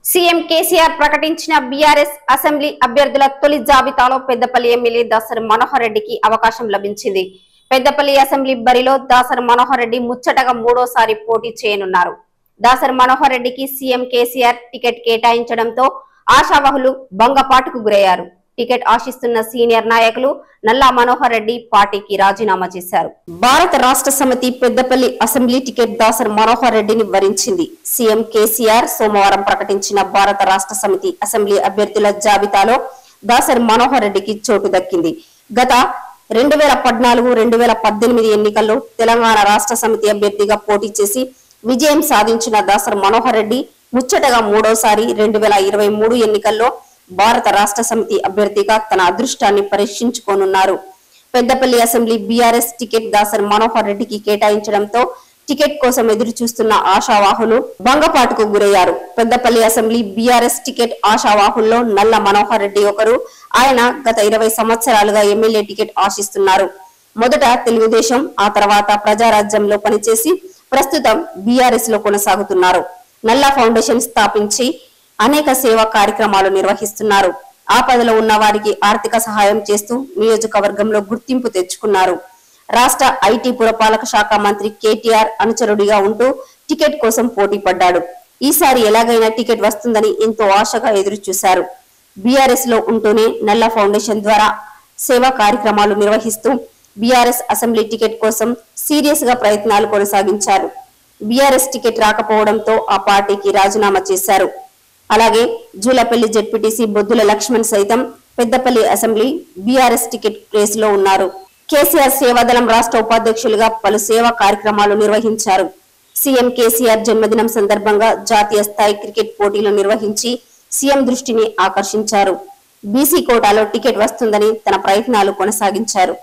CM KCR ప్రకటించిన BRS assembly అభ్యర్థుల తొలి జాబితాలో పెద్దపల్లి ఎమ్మెల్యే దాసరి మనోహర్ రెడ్డికి అవకాశం లభించింది పెద్దపల్లి అసెంబ్లీ బరిలో దాసరి మనోహర్ రెడ్డి ముచ్చటగా మూడోసారి పోటీ చేయనున్నారు దాసరి మనోహర్ రెడ్డికి సీఎం కేసీఆర్ టికెట్ కేటాయించడంతో ఆశావహులు భంగపాటుకు గురయ్యారు టికెట్ ఆశిస్తున్న సీనియర్ నాయకులు నల్లా మనోహర్ రెడ్డి పార్టీకి రాజీనామా చేశారు భారత రాష్ట్ర సమితి పెద్దపల్లి అసెంబ్లీ టికెట్ దాసరి మనోహర్ రెడ్డిని వరించింది సీఎం కేసీఆర్ సోమవారం ప్రకటించిన భారత రాష్ట్ర సమితి అసెంబ్లీ అభ్యర్థుల జాబితాలో దాసరి మనోహర్ రెడ్డికి చోటు దక్కింది గత రెండు వేల పద్నాలుగు రెండు వేల పద్దెనిమిది ఎన్నికల్లో తెలంగాణ రాష్ట్ర సమితి అభ్యర్థిగా పోటీ చేసి విజయం సాధించిన దాసరి మనోహర్ రెడ్డి ముచ్చటగా మూడోసారి రెండు వేల ఇరవై మూడు ఎన్నికల్లో భారత రాష్ట్ర సమితి అభ్యర్థిగా తన అదృష్టాన్ని పరీక్షించుకోనున్నారు Peddapalli assembly BRS ticket Dasari Manohar రెడ్డికి కేటాయించడంతో టికెట్ కోసం ఎదురు చూస్తున్న ఆశావాహులు భంగపాటుకు గురయ్యారు పెద్దపల్లి అసెంబ్లీ బీఆర్ఎస్ టికెట్ ఆశావాహుల్లో నల్ల మనోహర్ రెడ్డి ఒకరు ఆయన గత ఇరవై సంవత్సరాలుగా ఎమ్మెల్యే టికెట్ ఆశిస్తున్నారు మొదట తెలుగుదేశం ఆ తర్వాత ప్రజారాజ్యంలో పనిచేసి ప్రస్తుతం బీఆర్ఎస్ లో కొనసాగుతున్నారు నల్లా ఫౌండేషన్ స్థాపించి అనేక సేవా కార్యక్రమాలు నిర్వహిస్తున్నారు ఆపదలో ఉన్న వారికి ఆర్థిక సహాయం చేస్తూ నియోజకవర్గంలో గుర్తింపు తెచ్చుకున్నారు రాష్ట్ర ఐటీ పురపాలక శాఖ మంత్రి కేటీఆర్ అనుచరుడిగా ఉంటూ టికెట్ కోసం పోటీ పడ్డాడు ఈసారి ఎలాగైనా టికెట్ వస్తుందని ఎంతో ఆశగా ఎదురు చూశారు బీఆర్ఎస్ లో ఉంటూనే నల్ల ఫౌండేషన్ ద్వారా సేవా కార్యక్రమాలు నిర్వహిస్తూ బీఆర్ఎస్ అసెంబ్లీ టికెట్ కోసం సీరియస్ గా ప్రయత్నాలు కొనసాగించారు బీఆర్ఎస్ టికెట్ రాకపోవడంతో ఆ పార్టీకి రాజీనామా చేశారు అలాగే జూలపల్లి జెడ్పీటీసీ బొద్దుల లక్ష్మణ్ సైతం Peddapalli assembly BRS ticket race లో ఉన్నారు కేసీఆర్ సేవాదళం రాష్ట్ర ఉపాధ్యక్షులుగా పలు సేవా కార్యక్రమాలు నిర్వహించారు సీఎం కేసీఆర్ జన్మదినం సందర్భంగా జాతీయ స్థాయి క్రికెట్ పోటీలు నిర్వహించి సీఎం దృష్టిని ఆకర్షించారు బీసీ కోటాలో టికెట్ వస్తుందని తన ప్రయత్నాలు కొనసాగించారు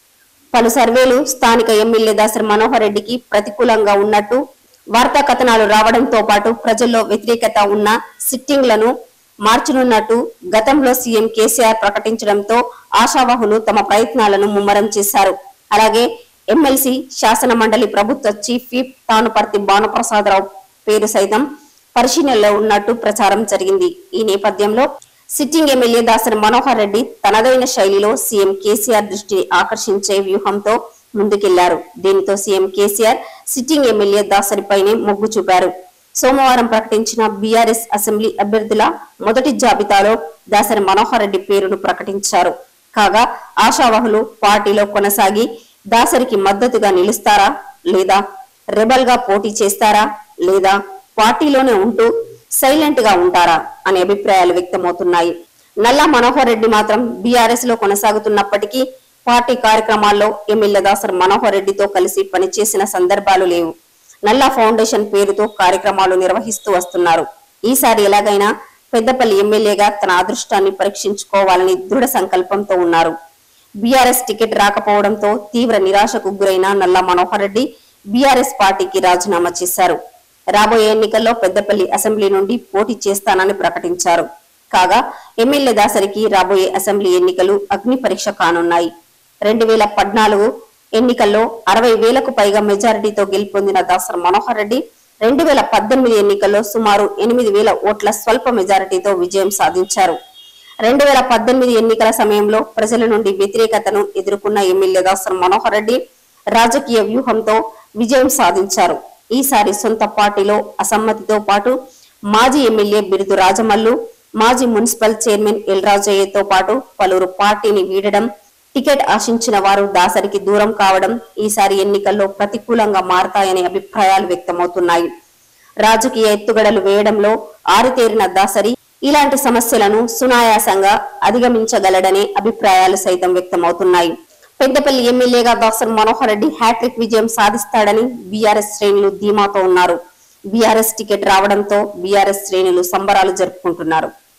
పలు సర్వేలు స్థానిక ఎమ్మెల్యే దాసరి మనోహర్ రెడ్డికి ప్రతికూలంగా ఉన్నట్టు వార్తా కథనాలు రావడంతో పాటు ప్రజల్లో వ్యతిరేకత ఉన్న సిట్టింగ్లను మార్చనున్నట్టు గతంలో సీఎం కేసీఆర్ ప్రకటించడంతో ఆశావాహులు తమ ప్రయత్నాలను ముమ్మరం చేశారు అలాగే ఎమ్మెల్సీ శాసన మండలి ప్రభుత్వ చీఫ్ విప్ తానుపర్తి భానుప్రసాదరావు పేరు సైతం పరిశీలనలో ఉన్నట్టు ప్రచారం జరిగింది ఈ నేపథ్యంలో సిట్టింగ్ ఎమ్మెల్యే దాసరి మనోహర్ రెడ్డి తనదైన శైలిలో సీఎం కేసీఆర్ దృష్టిని ఆకర్షించే వ్యూహంతో ముందుకెళ్లారు దీనితో సీఎం కేసీఆర్ సిట్టింగ్ ఎమ్మెల్యే దాసరిపైనే మొగ్గు చూపారు సోమవారం ప్రకటించిన బీఆర్ఎస్ అసెంబ్లీ అభ్యర్థుల మొదటి జాబితాలో దాసరి మనోహర్ రెడ్డి పేరును ప్రకటించారు కాగా ఆశావహులు పార్టీలో కొనసాగి దాసరికి మద్దతుగా నిలుస్తారా లేదా రెబల్ గా పోటీ చేస్తారా లేదా పార్టీలోనే ఉంటూ సైలెంట్ గా ఉంటారా అనే అభిప్రాయాలు వ్యక్తమవుతున్నాయి నల్లా మనోహర్ రెడ్డి మాత్రం బీఆర్ఎస్ లో కొనసాగుతున్నప్పటికీ పార్టీ కార్యక్రమాల్లో ఎమ్మెల్యే దాసరి మనోహర్ రెడ్డితో కలిసి పనిచేసిన సందర్భాలు లేవు నల్లా ఫౌండేషన్ పేరుతో కార్యక్రమాలు నిర్వహిస్తూ వస్తున్నారు ఈసారి ఎలాగైనా పెద్దపల్లి ఎమ్మెల్యేగా తన అదృష్టాన్ని పరీక్షించుకోవాలని దృఢ సంకల్పంతో ఉన్నారు బీఆర్ఎస్ టికెట్ రాకపోవడంతో తీవ్ర నిరాశకు గురైన నల్లా మనోహర్ రెడ్డి బీఆర్ఎస్ పార్టీకి రాజీనామా చేశారు రాబోయే ఎన్నికల్లో పెద్దపల్లి అసెంబ్లీ నుండి పోటీ చేస్తానని ప్రకటించారు కాగా ఎమ్మెల్యే దాసరికి రాబోయే అసెంబ్లీ ఎన్నికలు అగ్ని పరీక్ష కానున్నాయి రెండు వేల పద్నాలుగు ఎన్నికల్లో అరవై వేలకు పైగా మెజారిటీతో గెలుపొందిన దాసర్ మనోహర్ రెడ్డి రెండు వేల పద్దెనిమిది ఎన్నికల్లో సుమారు ఎనిమిది వేల ఓట్ల స్వల్ప మెజారిటీతో విజయం సాధించారు రెండు వేల పద్దెనిమిది ఎన్నికల సమయంలో ప్రజల నుండి వ్యతిరేకతను ఎదుర్కొన్న ఎమ్మెల్యే దాసర్ మనోహర్ రెడ్డి రాజకీయ వ్యూహంతో విజయం సాధించారు ఈసారి సొంత పార్టీలో అసమ్మతితో పాటు మాజీ ఎమ్మెల్యే బిరుదు రాజమల్లు మాజీ మున్సిపల్ చైర్మన్ ఎల్ రాజయ్యతో పాటు పలువురు పార్టీని వీడడం టికెట్ ఆశించిన వారు దాసరికి దూరం కావడం ఈసారి ఎన్నికల్లో ప్రతికూలంగా మారతాయనే అభిప్రాయాలు వ్యక్తమవుతున్నాయి రాజకీయ ఎత్తుగడలు వేయడంలో ఆరితేరిన దాసరి ఇలాంటి సమస్యలను సునాయాసంగా అధిగమించగలడనే అభిప్రాయాలు సైతం వ్యక్తమవుతున్నాయి పెద్దపల్లి ఎమ్మెల్యేగా దాసర్ మనోహర్ రెడ్డి హ్యాట్రిక్ విజయం సాధిస్తాడని బీఆర్ఎస్ శ్రేణులు ధీమాతో ఉన్నారు బీఆర్ఎస్ టికెట్ రావడంతో బీఆర్ఎస్ శ్రేణులు సంబరాలు జరుపుకుంటున్నారు